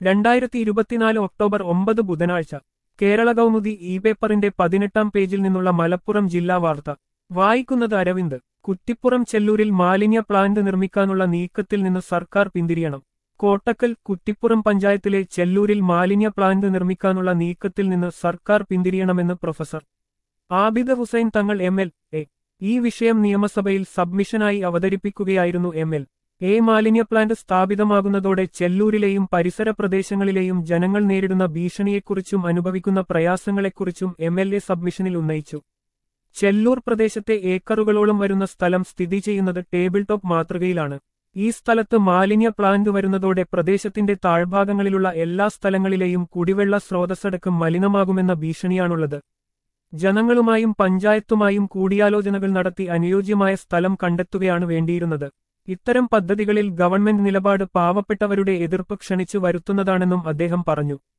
രണ്ടായിരത്തി ഇരുപത്തിനാല് ഒക്ടോബർ ഒമ്പത് ബുധനാഴ്ച കേരള കൗമുദി ഇ പേപ്പറിന്റെ പതിനെട്ടാം പേജിൽ നിന്നുള്ള മലപ്പുറം ജില്ലാ വാർത്ത വായിക്കുന്നത് അരവിന്ദ് കുറ്റിപ്പുറം ചെല്ലൂരിൽ മാലിന്യ പ്ലാന്റ് നിർമ്മിക്കാനുള്ള നീക്കത്തിൽ നിന്ന് സർക്കാർ പിന്തിരിയണം കോട്ടക്കൽ കുറ്റിപ്പുറം പഞ്ചായത്തിലെ ചെല്ലൂരിൽ മാലിന്യ പ്ലാന്റ് നിർമ്മിക്കാനുള്ള നീക്കത്തിൽ നിന്ന് സർക്കാർ പിന്തിരിയണമെന്ന് പ്രൊഫസർ ആബിദ് ഹുസൈൻ തങ്ങൾ എം എൽ എ ഈ വിഷയം നിയമസഭയിൽ സബ്മിഷനായി അവതരിപ്പിക്കുകയായിരുന്നു എം എൽ എ മാലിന്യ പ്ലാന്റ് സ്ഥാപിതമാകുന്നതോടെ ചെല്ലൂരിലെയും പരിസര പ്രദേശങ്ങളിലെയും ജനങ്ങൾ നേരിടുന്ന ഭീഷണിയെക്കുറിച്ചും അനുഭവിക്കുന്ന പ്രയാസങ്ങളെക്കുറിച്ചും എം എൽ എ സബ്മിഷനിൽ ഉന്നയിച്ചു ചെല്ലൂർ പ്രദേശത്തെ ഏക്കറുകളോളം വരുന്ന സ്ഥലം സ്ഥിതി ചെയ്യുന്നത് ടേബിൾ ടോപ്പ് മാതൃകയിലാണ് ഈ സ്ഥലത്ത് മാലിന്യ പ്ലാന്റ് വരുന്നതോടെ പ്രദേശത്തിന്റെ താഴ്ഭാഗങ്ങളിലുള്ള എല്ലാ സ്ഥലങ്ങളിലെയും കുടിവെള്ള സ്രോതസ്സടക്കം മലിനമാകുമെന്ന ഭീഷണിയാണുള്ളത് ജനങ്ങളുമായും പഞ്ചായത്തുമായും കൂടിയാലോചനകൾ നടത്തി അനുയോജ്യമായ സ്ഥലം കണ്ടെത്തുകയാണ് വേണ്ടിയിരുന്നത് ഇത്തരം പദ്ധതികളിൽ ഗവൺമെന്റ് നിലപാട് പാവപ്പെട്ടവരുടെ എതിർപ്പ് ക്ഷണിച്ചു വരുത്തുന്നതാണെന്നും അദ്ദേഹം പറഞ്ഞു